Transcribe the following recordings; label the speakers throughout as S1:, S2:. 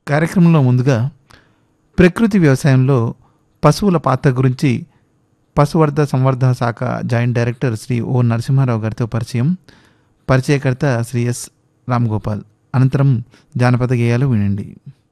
S1: కార్యక్రమంలో ముందుగా ప్రకృతి వ్యవసాయంలో పశువుల పాత్ర గురించి పశువర్ధ సంవర్ధ శాఖ జాయింట్ డైరెక్టర్ శ్రీ ఓ నరసింహారావు గారితో పరిచయం పరిచయకర్త శ్రీ ఎస్ రామ్ గోపాల్ అనంతరం జానపద గేయాలు వినండి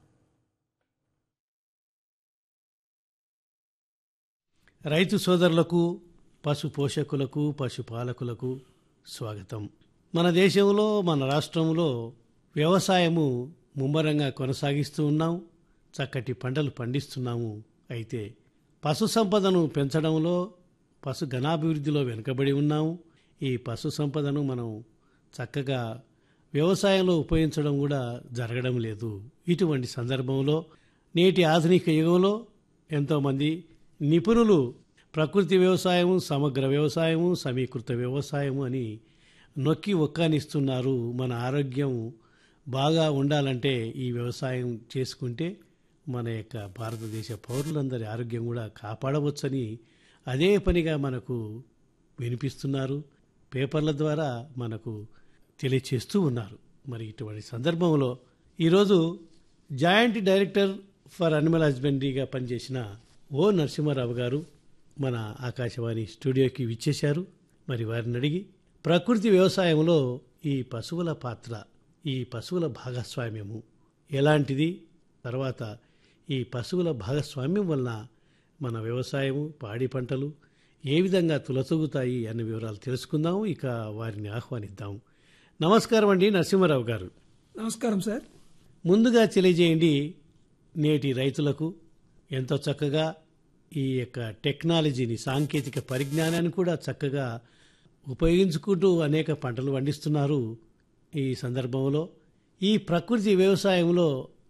S2: రైతు సోదరులకు పశు పోషకులకు పశుపాలకులకు స్వాగతం మన దేశంలో మన రాష్ట్రంలో వ్యవసాయము ముమ్మరంగా కొనసాగిస్తూ ఉన్నాం చక్కటి పంటలు పండిస్తున్నాము అయితే పశు సంపదను పెంచడంలో పశు ఘనాభివృద్ధిలో వెనుకబడి ఉన్నాము ఈ పశు సంపదను మనం చక్కగా వ్యవసాయంలో ఉపయోగించడం కూడా జరగడం లేదు ఇటువంటి సందర్భంలో నేటి ఆధునిక యుగంలో ఎంతోమంది నిపుణులు ప్రకృతి వ్యవసాయము సమగ్ర వ్యవసాయము సమీకృత వ్యవసాయము అని నొక్కి ఒక్కానిస్తున్నారు మన ఆరోగ్యం బాగా ఉండాలంటే ఈ వ్యవసాయం చేసుకుంటే మన యొక్క భారతదేశ పౌరులందరి ఆరోగ్యం కూడా కాపాడవచ్చని అదే పనిగా మనకు వినిపిస్తున్నారు పేపర్ల ద్వారా మనకు తెలియచేస్తూ ఉన్నారు మరి ఇటువంటి సందర్భంలో ఈరోజు జాయింట్ డైరెక్టర్ ఫర్ అనిమల్ హస్బెండరీగా పనిచేసిన ఓ నరసింహారావు గారు మన ఆకాశవాణి స్టూడియోకి విచ్చేశారు మరి వారిని అడిగి ప్రకృతి వ్యవసాయంలో ఈ పశువుల పాత్ర ఈ పశువుల భాగస్వామ్యము ఎలాంటిది తర్వాత ఈ పశువుల భాగస్వామ్యం వలన మన వ్యవసాయము పాడి పంటలు ఏ విధంగా తులతూగుతాయి అన్న వివరాలు తెలుసుకుందాము ఇక వారిని ఆహ్వానిద్దాం నమస్కారం అండి నరసింహారావు గారు
S3: నమస్కారం సార్
S2: ముందుగా తెలియజేయండి నేటి రైతులకు ఎంతో చక్కగా ఈ యొక్క టెక్నాలజీని సాంకేతిక పరిజ్ఞానాన్ని కూడా చక్కగా ఉపయోగించుకుంటూ అనేక పంటలు పండిస్తున్నారు ఈ సందర్భంలో ఈ ప్రకృతి వ్యవసాయంలో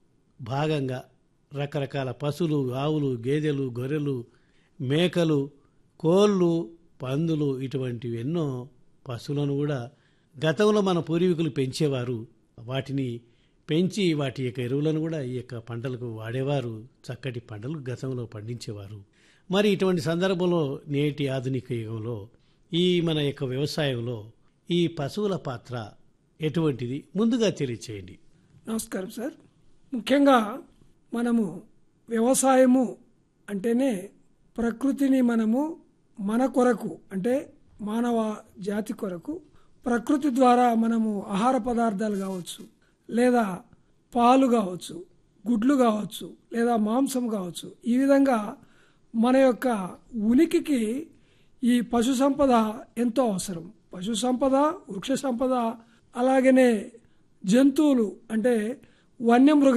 S2: భాగంగా రకరకాల పశువులు ఆవులు గేదెలు గొర్రెలు మేకలు కోళ్ళు పందులు ఇటువంటివి ఎన్నో పశువులను కూడా గతంలో మన పూర్వీకులు పెంచేవారు వాటిని పెంచి వాటి యొక్క ఎరువులను కూడా ఈ యొక్క పంటలకు వాడేవారు చక్కటి పంటలు గతంలో పండించేవారు మరి ఇటువంటి సందర్భంలో నేటి ఆధునిక యుగంలో ఈ మన యొక్క వ్యవసాయంలో ఈ పశువుల పాత్ర ఎటువంటిది ముందుగా తెలియచేయండి
S3: నమస్కారం సార్ ముఖ్యంగా మనము వ్యవసాయము అంటేనే ప్రకృతిని మనము మన కొరకు అంటే మానవ జాతి కొరకు ప్రకృతి ద్వారా మనము ఆహార పదార్థాలు కావచ్చు లేదా పాలు కావచ్చు గుడ్లు కావచ్చు లేదా మాంసం కావచ్చు ఈ విధంగా మన యొక్క ఉనికికి ఈ పశు సంపద ఎంతో అవసరం పశు సంపద వృక్ష సంపద అలాగనే జంతువులు అంటే వన్యమృగ